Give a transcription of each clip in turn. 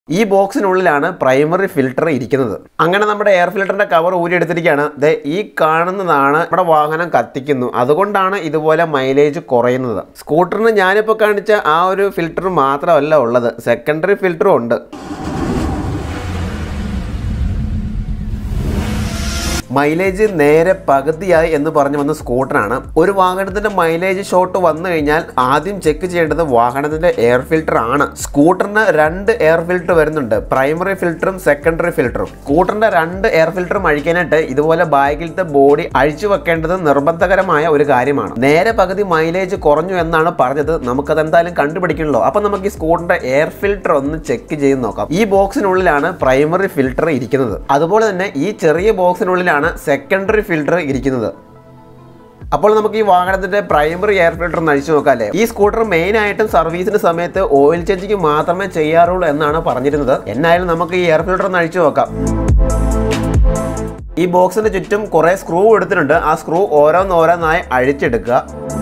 ഈ ബോക്സിനുള്ളിലാണ് primary filter ഇരിക്കുന്നത് അങ്ങനെ നമ്മുടെ എയർ ഫിൽറ്ററിന്റെ കവർ ഊരിയെടുത്തിരിക്കുകയാണ് ദേ ഈ കാണുന്നതാണ് നമ്മുടെ വാഹനം കത്തിക്കുന്നു അതുകൊണ്ടാണ് ഇതുപോലെ മൈലേജ് കുറയുന്നത് സ്കൂട്ടറിന് ഞാനിപ്പോൾ കാണിച്ച ആ ഒരു ഫിൽറ്റർ മാത്രമല്ല ഉള്ളത് സെക്കൻഡറി ഫിൽറ്ററും ഉണ്ട് മൈലേജ് നേരെ പകുതിയായി എന്ന് പറഞ്ഞു വന്ന സ്കൂട്ടറാണ് ഒരു വാഹനത്തിന്റെ മൈലേജ് ഷോട്ട് വന്നു കഴിഞ്ഞാൽ ആദ്യം ചെക്ക് ചെയ്യേണ്ടത് വാഹനത്തിന്റെ എയർ ഫിൽട്ടർ ആണ് സ്കൂട്ടറിന് രണ്ട് എയർ ഫിൽട്ടർ വരുന്നുണ്ട് പ്രൈമറി ഫിൽറ്ററും സെക്കൻഡറി ഫിൽറ്ററും സ്കൂട്ടറിന്റെ രണ്ട് എയർ ഫിൽറ്ററും അഴിക്കാനായിട്ട് ഇതുപോലെ ബാഗിലത്തെ ബോഡി അഴിച്ചു വെക്കേണ്ടത് നിർബന്ധകരമായ ഒരു കാര്യമാണ് നേരെ പകുതി മൈലേജ് കുറഞ്ഞു എന്നാണ് പറഞ്ഞത് നമുക്കത് എന്തായാലും കണ്ടുപിടിക്കണല്ലോ അപ്പൊ നമുക്ക് ഈ സ്കൂട്ടറിന്റെ എയർ ഫിൽട്ടർ ഒന്ന് ചെക്ക് ചെയ്ത് നോക്കാം ഈ ബോക്സിനുള്ളിലാണ് പ്രൈമറി ഫിൽട്ടർ ഇരിക്കുന്നത് അതുപോലെ തന്നെ ഈ ചെറിയ ബോക്സിനുള്ളിലാണ് സെക്കൻഡറി ഫിൽട്ടർ ഇരിക്കുന്നത് അപ്പോൾ നമുക്ക് ഈ വാഹനത്തിന്റെ പ്രൈമറി എയർ ഫിൽട്ടർ ഒന്ന് അഴിച്ചു നോക്കാം അല്ലേ ഈ സ്കൂട്ടർ മെയിൻ ആയിട്ടും സർവീസിന്റെ സമയത്ത് ഓയിൽ ചേഞ്ചിങ് മാത്രമേ ചെയ്യാറുള്ളൂ എന്നാണ് പറഞ്ഞിരുന്നത് എന്നായാലും നമുക്ക് ഈ എയർ ഫിൽട്ടർ ഒന്ന് അഴിച്ചു നോക്കാം ഈ ബോക്സിന്റെ ചുറ്റും കുറെ സ്ക്രൂ എടുത്തിട്ടുണ്ട് ആ സ്ക്രൂ ഓരോന്നോരോന്നായി അഴിച്ചെടുക്കുക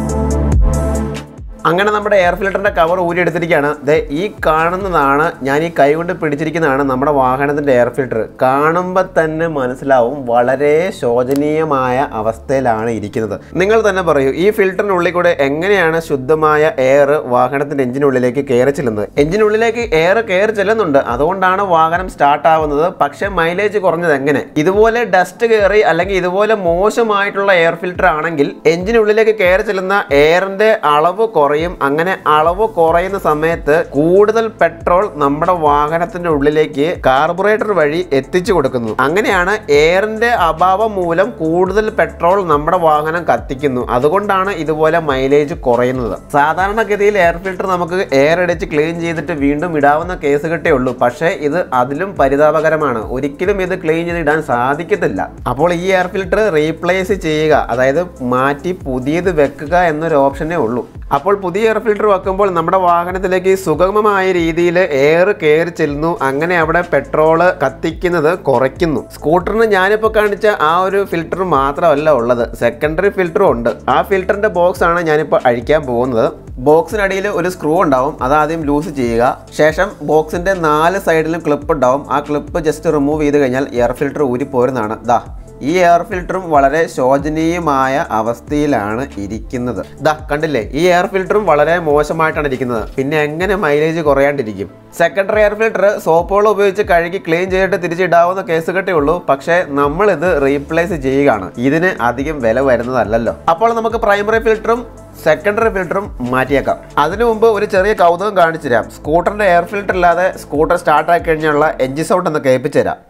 അങ്ങനെ നമ്മുടെ എയർ ഫിൽറ്ററിന്റെ കവർ ഊരിയെടുത്തിരിക്കുകയാണ് ദേ ഈ കാണുന്നതാണ് ഞാൻ ഈ കൈ കൊണ്ട് പിടിച്ചിരിക്കുന്നതാണ് നമ്മുടെ വാഹനത്തിന്റെ എയർ ഫിൽറ്റർ കാണുമ്പോൾ തന്നെ മനസ്സിലാവും വളരെ ശോചനീയമായ അവസ്ഥയിലാണ് ഇരിക്കുന്നത് നിങ്ങൾ തന്നെ പറയൂ ഈ ഫിൽറ്ററിനുള്ളിൽ കൂടെ എങ്ങനെയാണ് ശുദ്ധമായ എയർ വാഹനത്തിന്റെ എഞ്ചിനുള്ളിലേക്ക് കയറി ചെല്ലുന്നത് എഞ്ചിനുള്ളിലേക്ക് എയർ കയറി ചെല്ലുന്നുണ്ട് അതുകൊണ്ടാണ് വാഹനം സ്റ്റാർട്ട് ആവുന്നത് പക്ഷേ മൈലേജ് കുറഞ്ഞത് എങ്ങനെ ഇതുപോലെ ഡസ്റ്റ് കയറി അല്ലെങ്കിൽ ഇതുപോലെ മോശമായിട്ടുള്ള എയർ ഫിൽറ്റർ ആണെങ്കിൽ എഞ്ചിനുള്ളിലേക്ക് കയറി ചെല്ലുന്ന എയറിന്റെ അളവ് കുറയും അങ്ങനെ അളവ് കുറയുന്ന സമയത്ത് കൂടുതൽ പെട്രോൾ നമ്മുടെ വാഹനത്തിന്റെ ഉള്ളിലേക്ക് കാർബറേറ്റർ വഴി എത്തിച്ചു കൊടുക്കുന്നു അങ്ങനെയാണ് എയറിന്റെ അഭാവം മൂലം കൂടുതൽ പെട്രോൾ നമ്മുടെ വാഹനം കത്തിക്കുന്നു അതുകൊണ്ടാണ് ഇതുപോലെ മൈലേജ് കുറയുന്നത് സാധാരണഗതിയിൽ എയർ ഫിൽറ്റർ നമുക്ക് എയർ അടിച്ച് ക്ലീൻ ചെയ്തിട്ട് വീണ്ടും ഇടാവുന്ന കേസ് കെട്ടേ ഉള്ളൂ പക്ഷേ ഇത് അതിലും പരിതാപകരമാണ് ഒരിക്കലും ഇത് ക്ലീൻ ചെയ്ത് ഇടാൻ സാധിക്കത്തില്ല അപ്പോൾ ഈ എയർ ഫിൽറ്റർ റീപ്ലേസ് ചെയ്യുക അതായത് മാറ്റി പുതിയത് വെക്കുക എന്നൊരു ഓപ്ഷനേ ഉള്ളൂ അപ്പോൾ പുതിയ എയർ ഫിൽറ്റർ വെക്കുമ്പോൾ നമ്മുടെ വാഹനത്തിലേക്ക് സുഗമമായ രീതിയിൽ എയർ കയറി ചെല്ലുന്നു അങ്ങനെ അവിടെ പെട്രോള് കത്തിക്കുന്നത് കുറയ്ക്കുന്നു സ്കൂട്ടറിന് ഞാനിപ്പോൾ കാണിച്ച ആ ഒരു ഫിൽറ്റർ മാത്രമല്ല ഉള്ളത് സെക്കൻഡറി ഫിൽറ്ററും ഉണ്ട് ആ ഫിൽറ്ററിന്റെ ബോക്സ് ആണ് ഞാനിപ്പോൾ അഴിക്കാൻ പോകുന്നത് ബോക്സിനടിയിൽ ഒരു സ്ക്രൂ ഉണ്ടാവും അത് ആദ്യം ലൂസ് ചെയ്യുക ശേഷം ബോക്സിന്റെ നാല് സൈഡിലും ക്ലിപ്പ് ഉണ്ടാവും ആ ക്ലിപ്പ് ജസ്റ്റ് റിമൂവ് ചെയ്ത് കഴിഞ്ഞാൽ എയർ ഫിൽറ്റർ ഊരി പോരുന്നതാണ് ദാ ഈ എയർ ഫിൽറ്ററും വളരെ ശോചനീയമായ അവസ്ഥയിലാണ് ഇരിക്കുന്നത് ദാ കണ്ടില്ലേ ഈ എയർ ഫിൽറ്ററും വളരെ മോശമായിട്ടാണ് ഇരിക്കുന്നത് പിന്നെ എങ്ങനെ മൈലേജ് കുറയാണ്ടിരിക്കും സെക്കൻഡറി എയർ ഫിൽറ്റർ സോപ്പുകൾ ഉപയോഗിച്ച് കഴുകി ക്ലീൻ ചെയ്തിട്ട് തിരിച്ചിടാവുന്ന കേസ് കെട്ടേ ഉള്ളൂ പക്ഷേ നമ്മൾ ഇത് റീപ്ലേസ് ചെയ്യുകയാണ് ഇതിന് അധികം വില വരുന്നതല്ലല്ലോ അപ്പോൾ നമുക്ക് പ്രൈമറി ഫിൽറ്ററും സെക്കൻഡറി ഫിൽറ്ററും മാറ്റിയേക്കാം അതിനു മുമ്പ് ഒരു ചെറിയ കൗതുകം കാണിച്ചു തരാം സ്കൂട്ടറിന്റെ എയർ ഫിൽറ്റർ ഇല്ലാതെ സ്കൂട്ടർ സ്റ്റാർട്ട് ആക്കി കഴിഞ്ഞുള്ള എഞ്ചിൻ സൗണ്ട് ഒന്ന് കേൾപ്പിച്ചു തരാം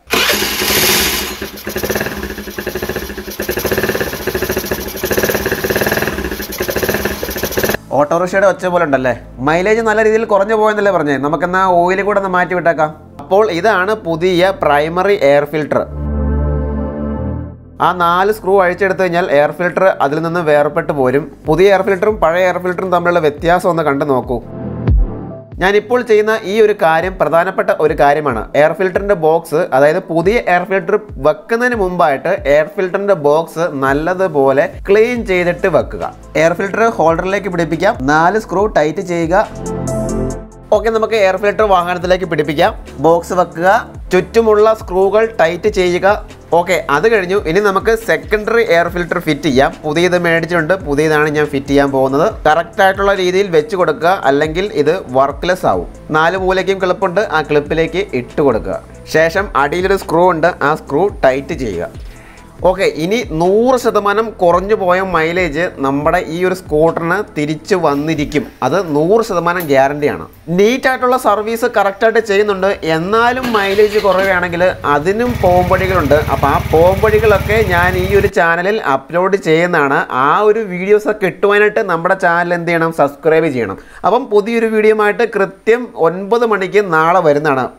ഓട്ടോറിക്ഷയുടെ ഒച്ച പോലെ ഉണ്ടല്ലേ മൈലേജ് നല്ല രീതിയിൽ കുറഞ്ഞു പോയെന്നല്ലേ പറഞ്ഞേ നമുക്കെന്നാ ഓയിൽ കൂടെ ഒന്ന് മാറ്റി വിട്ടേക്കാം അപ്പോൾ ഇതാണ് പുതിയ പ്രൈമറി എയർ ഫിൽട്ടർ ആ നാല് സ്ക്രൂ അഴിച്ചെടുത്തു കഴിഞ്ഞാൽ എയർ ഫിൽട്ടർ അതിൽ നിന്ന് വേർപെട്ട് പോരും പുതിയ എയർ ഫിൽറ്ററും പഴയ എയർ ഫിൽറ്ററും തമ്മിലുള്ള വ്യത്യാസം ഒന്ന് കണ്ടു നോക്കൂ ഞാനിപ്പോൾ ചെയ്യുന്ന ഈ ഒരു കാര്യം പ്രധാനപ്പെട്ട ഒരു കാര്യമാണ് എയർ ഫിൽറ്ററിന്റെ ബോക്സ് അതായത് പുതിയ എയർ ഫിൽറ്റർ വെക്കുന്നതിന് മുമ്പായിട്ട് എയർ ഫിൽറ്ററിന്റെ ബോക്സ് നല്ലതുപോലെ ക്ലീൻ ചെയ്തിട്ട് വെക്കുക എയർ ഫിൽറ്റർ ഹോൾഡറിലേക്ക് പിടിപ്പിക്കാം നാല് സ്ക്രൂ ടൈറ്റ് ചെയ്യുക ഓക്കെ നമുക്ക് എയർ ഫിൽറ്റർ വാഹനത്തിലേക്ക് പിടിപ്പിക്കാം ബോക്സ് വെക്കുക ചുറ്റുമുള്ള സ്ക്രൂകൾ ടൈറ്റ് ചെയ്യുക ഓക്കെ അത് കഴിഞ്ഞു ഇനി നമുക്ക് സെക്കൻഡറി എയർ ഫിൽറ്റർ ഫിറ്റ് ചെയ്യാം പുതിയത് മേടിച്ചിട്ടുണ്ട് പുതിയതാണ് ഞാൻ ഫിറ്റ് ചെയ്യാൻ പോകുന്നത് കറക്റ്റ് ആയിട്ടുള്ള രീതിയിൽ വെച്ച് കൊടുക്കുക അല്ലെങ്കിൽ ഇത് വർക്ക്ലെസ് ആവും നാല് മൂലയ്ക്കും ക്ലിപ്പുണ്ട് ആ ക്ലിപ്പിലേക്ക് ഇട്ട് കൊടുക്കുക ശേഷം അടിയിലൊരു സ്ക്രൂ ഉണ്ട് ആ സ്ക്രൂ ടൈറ്റ് ചെയ്യുക ഓക്കെ ഇനി നൂറ് ശതമാനം കുറഞ്ഞു പോയ മൈലേജ് നമ്മുടെ ഈ ഒരു സ്കൂട്ടറിന് തിരിച്ചു വന്നിരിക്കും അത് നൂറ് ശതമാനം ഗ്യാരണ്ടിയാണ് നീറ്റായിട്ടുള്ള സർവീസ് കറക്റ്റായിട്ട് ചെയ്യുന്നുണ്ട് എന്നാലും മൈലേജ് കുറയുകയാണെങ്കിൽ അതിനും പോംവഴികളുണ്ട് അപ്പോൾ ആ പോംവഴികളൊക്കെ ഞാൻ ഈ ഒരു ചാനലിൽ അപ്ലോഡ് ചെയ്യുന്നതാണ് ആ ഒരു വീഡിയോസ് കിട്ടുവാനായിട്ട് നമ്മുടെ ചാനൽ എന്ത് ചെയ്യണം സബ്സ്ക്രൈബ് ചെയ്യണം അപ്പം പുതിയൊരു വീഡിയോ ആയിട്ട് കൃത്യം ഒൻപത് മണിക്ക് നാളെ വരുന്നതാണ്